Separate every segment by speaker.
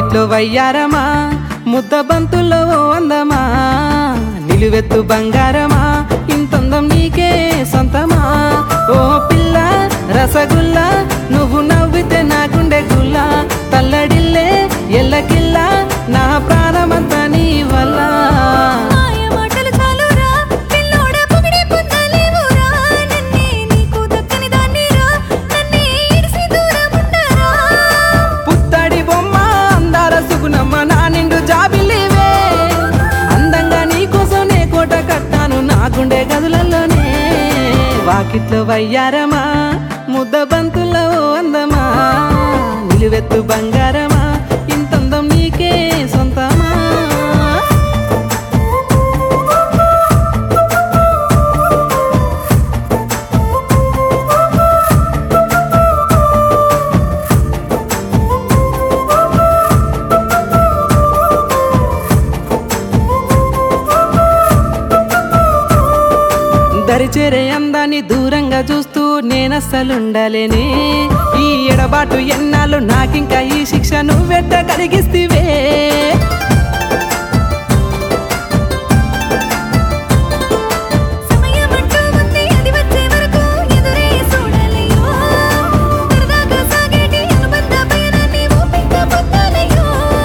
Speaker 1: వాకిట్లో వయ్యారమా ముద్ద బంతుల్లో ఓ అందమా నిలువెత్తు బంగారమా ఇంతందం నీకే సొంతమా ఓ పిల్ల రసగుల్లా నువ్వు నవ్వితే నా గుండె గుల్ల తల్లడిల్లే ఎల్లకిల్లా నా ప్రాణమంతా నీ వల్ల
Speaker 2: మాయ మాటలు చాలురా పిల్లోడ పొగిడే పొందలేవురా నన్నే నీకు దక్కని దాన్నిరా నన్నే ఇడిసి దూరం ఉండరా
Speaker 1: పుత్తడి బొమ్మ అందాల సుగుణమ్మ నా నిండు జాబిల్లివే అందంగా నీకోసం నే కోట కట్టాను నా గుండె గదులలోనే వాకిట్లో వయ్యారమా ముద్ద బంతుల్లో ఓ అందమా నిలువెత్తు బంగారమా ఇంతందం నీకే సొంతమా దరిచేరే అందాన్ని దూరంగా చూస్తూ నేనస్సలుండలేనే ఈ ఎడబాటు ఎన్నాళ్ళు నాకింకా ఈ శిక్ష నువ్వెట్ట కలిగిస్తివే
Speaker 2: సమయమంటూ ఉంది అది వచ్చే వరకు ఎదురే చూడాలయ్యో సరదాగా సాగేటి అనుబంధ పయనాన్ని ఓపిక పొందాలయ్యో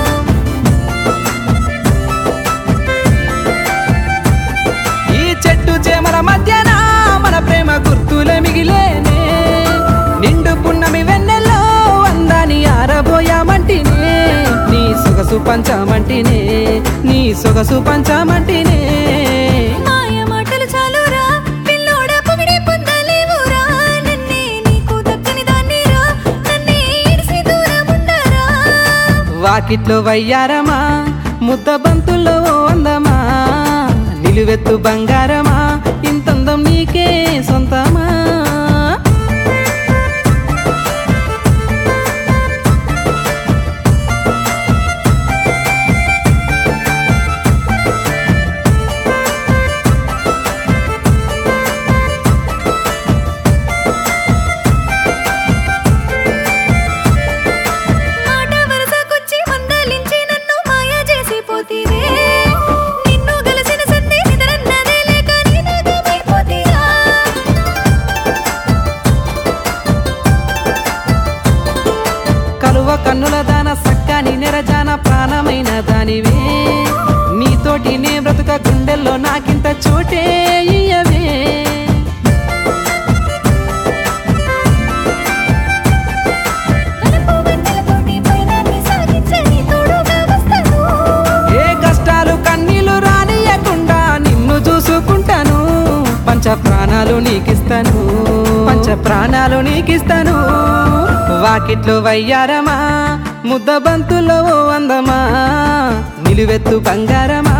Speaker 1: ఈ చెట్టు చేమల మధ్యన మన ప్రేమ గుర్తులే మిగిలేనే నిండు పున్నమి వెన్నెల్లో అందాని ఆరబోయామంటినే నీ సొగసు పంచామంటినే నీ సొగసు పంచామంటినే
Speaker 2: మాయ మాటలు చాలురా పిల్లోడ పొగిడే పొందలేవురా నన్నే నీకు దక్కని దాన్నిరా నన్నే ఇడిసి దూరం ఉండరా
Speaker 1: వాకిట్లో వయ్యారమా ముద్ద బంతుల్లో ఓ అందమా నిలువెత్తు బంగారమా ఇంతందం నీకే సొంతమా
Speaker 2: మాట వరసకొచ్చి మందలించి నన్ను మాయ చేసి పోతీవే నిన్ను గెలిచిన సంధి నిదరన్నదే లేక నీదాగమైపోతీరా
Speaker 1: కలువ కన్నుల దాన సక్కని నెరజాన ప్రాణమైన దానివే నీతోటి నే బ్రతుక గుండెల్లో నాకింత చోటే ఇయ్యవే
Speaker 2: వలపు వెన్నెలతోటి పయనాన్ని సాగించని తోడుగా వస్తాను
Speaker 1: ఏ కష్టాలు కన్నీళ్లు రానియకుండా నిన్ను చూసుకుంటాను పంచ ప్రాణాలు నీకిస్తాను పంచ ప్రాణాలు నీకిస్తాను వాకిట్లో వయ్యారమా ముద్ద బంతులో ఓ అందమా నిలువెత్తు బంగారమా